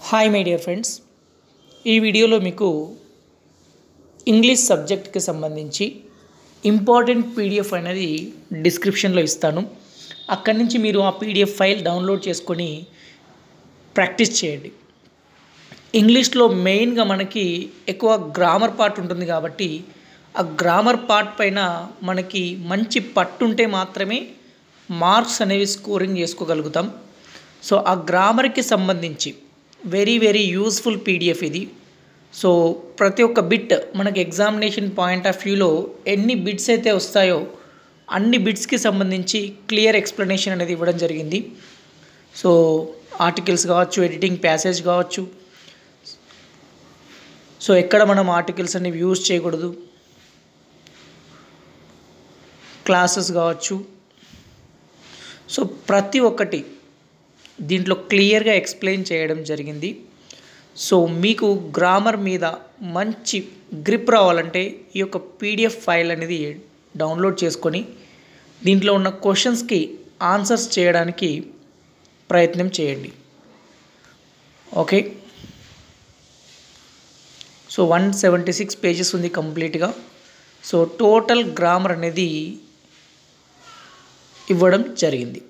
hi my dear friends ఈ వీడియోలో మీకు ఇంగ్లీష్ సబ్జెక్ట్కి సంబంధించి ఇంపార్టెంట్ పీడిఎఫ్ అనేది డిస్క్రిప్షన్లో ఇస్తాను అక్కడి నుంచి మీరు ఆ పీడిఎఫ్ ఫైల్ డౌన్లోడ్ చేసుకొని ప్రాక్టీస్ చేయండి ఇంగ్లీష్లో మెయిన్గా మనకి ఎక్కువ గ్రామర్ పార్ట్ ఉంటుంది కాబట్టి ఆ గ్రామర్ పార్ట్ పైన మనకి మంచి పట్టుంటే మాత్రమే మార్క్స్ అనేవి స్కోరింగ్ చేసుకోగలుగుతాం సో ఆ గ్రామర్కి సంబంధించి వెరీ వెరీ యూస్ఫుల్ పీడిఎఫ్ ఇది సో ప్రతి ఒక్క బిట్ మనకి ఎగ్జామినేషన్ పాయింట్ ఆఫ్ వ్యూలో ఎన్ని బిట్స్ అయితే వస్తాయో అన్ని బిట్స్కి సంబంధించి క్లియర్ ఎక్స్ప్లెనేషన్ అనేది ఇవ్వడం జరిగింది సో ఆర్టికల్స్ కావచ్చు ఎడిటింగ్ ప్యాసేజ్ కావచ్చు సో ఎక్కడ మనం ఆర్టికల్స్ అనేవి యూజ్ చేయకూడదు క్లాసెస్ కావచ్చు సో ప్రతి ఒక్కటి దీంట్లో క్లియర్గా ఎక్స్ప్లెయిన్ చేయడం జరిగింది సో మీకు గ్రామర్ మీద మంచి గ్రిప్ రావాలంటే ఈ యొక్క పీడిఎఫ్ ఫైల్ అనేది డౌన్లోడ్ చేసుకొని దీంట్లో ఉన్న క్వశ్చన్స్కి ఆన్సర్స్ చేయడానికి ప్రయత్నం చేయండి okay so one seventy six pages ఉంది కంప్లీట్గా సో టోటల్ గ్రామర్ అనేది ఇవ్వడం జరిగింది